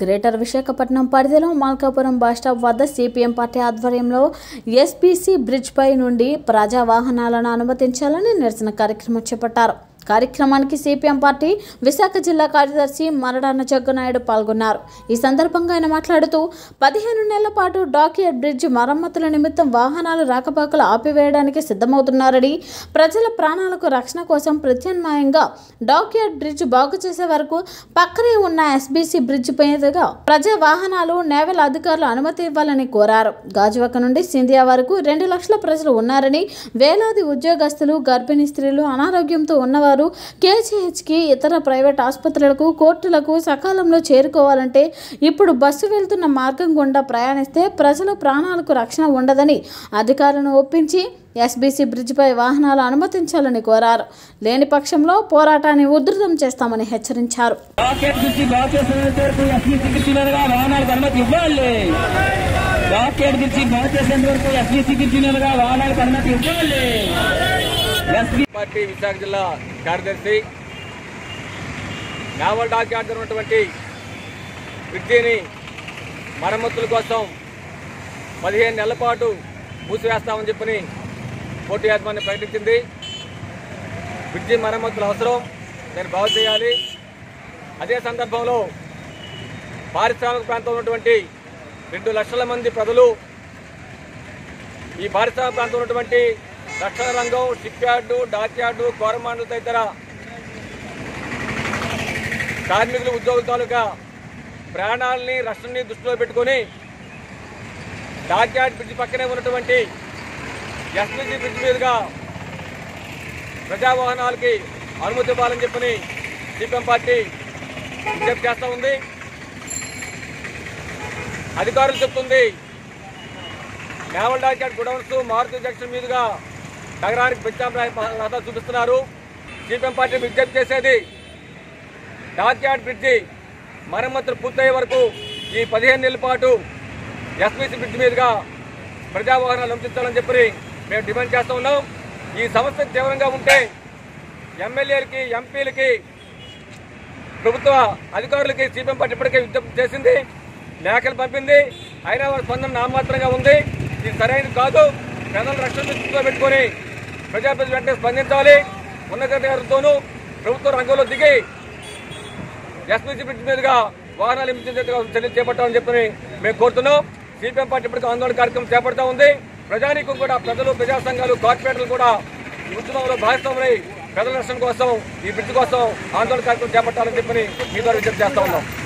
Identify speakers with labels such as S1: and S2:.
S1: greater Visakhapatnam పరిధిలో Malkapuram bus stop వద్ద CPM party ఆధ్వర్యంలో ఎస్బీసీ బ్రిడ్జ్పై నుండి ప్రజా వాహనాలను అనుమతించాలని నిరసన కార్యక్రమం చేపట్టారు కార్యక్రమానికి సిపిఎం పార్టీ విశాఖ జిల్లా కార్యదర్శి మరడాన జగ్గనాయుడు పాల్గొన్నారు ఈ సందర్భంగా ఆయన మాట్లాడుతూ పదిహేను నెలల పాటు డాకియర్ బ్రిడ్జ్ మరమ్మతుల నిమిత్తం వాహనాలు రాకపోకలు ఆపివేయడానికి సిద్ధమవుతున్నారని ప్రజల ప్రాణాలకు రక్షణ కోసం ప్రత్యామ్నాయంగా డాకియర్ బ్రిడ్జ్ బాగు చేసే వరకు పక్కనే ఉన్న ఎస్బీసీ బ్రిడ్జ్ మీదుగా ప్రజా వాహనాలు నేవల్ అధికారులు అనుమతి ఇవ్వాలని కోరారు గాజువాక నుండి సింధియా వరకు రెండు లక్షల ప్రజలు ఉన్నారని వేలాది ఉద్యోగస్తులు గర్భిణీ స్త్రీలు అనారోగ్యంతో ఉన్నవారు కేజీహెచ్కి ఇతర ప్రైవేట్ ఆసుపత్రులకు కోర్టులకు సకాలంలో చేరుకోవాలంటే ఇప్పుడు బస్సు వెళ్తున్న మార్గం గుండా ప్రయాణిస్తే ప్రజల ప్రాణాలకు రక్షణ ఉండదని అధికారులను ఒప్పించి ఎస్బీసీ బ్రిడ్జిపై వాహనాలు అనుమతించాలని కోరారు లేని పక్షంలో పోరాటాన్ని ఉధృతం చేస్తామని హెచ్చరించారు
S2: రాకెట్ గురించి బాగు చేసేంత వరకు ఎస్పీ చికిత్సలుగా వాహనాలకు అనుమతి ఇవ్వాలి రాకెట్ గురించి బాగు చేసేంత వరకు ఎస్పీ చికిత్సలుగా వాహనాలకు అనుమతి ఇవ్వాలి ఎస్పీ
S3: పార్టీ విశాఖ జిల్లా కార్యదర్శి నావల్ డాక్ యార్డ్ ఉన్నటువంటి బ్రిడ్జిని మరమ్మతుల కోసం పదిహేను నెలల పాటు మూసివేస్తామని చెప్పని కోర్టు యాజమాన్యం ప్రకటించింది బ్రిడ్జి మరమ్మతులు అవసరం దాన్ని బాగు చేయాలి అదే సందర్భంలో పారిశ్రామిక ప్రాంతంలో ఉన్నటువంటి రెండు లక్షల మంది ప్రజలు ఈ పారిశ్రామిక ప్రాంతంలో ఉన్నటువంటి రక్షణ రంగం షిప్ యార్డు డాక్ యార్డు కోరమాండ్లు తదితర కార్మికులు ఉద్యోగుల తాలూకా ప్రాణాలని రక్షణని దృష్టిలో పెట్టుకొని డాక్ యార్డ్ బ్రిడ్జ్ పక్కనే ఉన్నటువంటి ఎస్పీజీ బ్రిడ్జ్ మీదుగా ప్రజా వాహనాలకి అనుమతి ఇవ్వాలని చెప్పని సిపిఎం పార్టీ విజ్ఞప్తి చేస్తూ ఉంది అధికారులు చెప్తుంది naval dockyard godowns Maruti junction మీదుగా నగరానికి ప్రత్యామ్నాయ రహదారి చూపిస్తున్నారు సిపిఎం పార్టీ విజ్ఞప్తి చేసేది డాక్యార్డ్ బ్రిడ్జి మరమ్మతులు పూర్తయ్యే వరకు ఈ పదిహేను నెలల పాటు ఎస్పీసీ బ్రిడ్జ్ మీదుగా ప్రజా వాహనాలు అనుమతించాలని చెప్పి మేము డిమాండ్ చేస్తూ ఉన్నాం ఈ సమస్య తీవ్రంగా ఉంటే ఎమ్మెల్యేలకి ఎంపీలకి ప్రభుత్వ అధికారులకి సిపిఎం పార్టీ ఇప్పటికే విజ్ఞప్తి చేసింది లేఖలు పంపింది అయినా వారి స్పందన నామాత్రంగా ఉంది ఇది సరైనది కాదు ప్రజల రక్షణ దృష్టిలో పెట్టుకొని ప్రజాప్రతినిధులు వెంటనే స్పందించాలి ఉన్నతాధికారులతోనూ ప్రభుత్వ రంగంలో దిగి ఎస్పీసీ బ్రిడ్జ్ మీదుగా వాహనాలు ఇప్పించేట్టుగా చర్యలు చేపట్టామని చెప్పని మేము కోరుతున్నాం సిపిఎం పార్టీ ఇప్పటికీ ఆందోళన కార్యక్రమం చేపడతా ఉంది ప్రజానీకం కూడా ప్రజలు ప్రజా సంఘాలు కార్పొరేటర్లు కూడా ఈ ఉద్యమంలో భాగస్వాములై ప్రజల రక్షణ కోసం ఈ బ్రిడ్జ్ కోసం ఆందోళన కార్యక్రమం చేపట్టాలని చెప్పని మీ ద్వారా విజ్ఞప్తి చేస్తా ఉన్నాం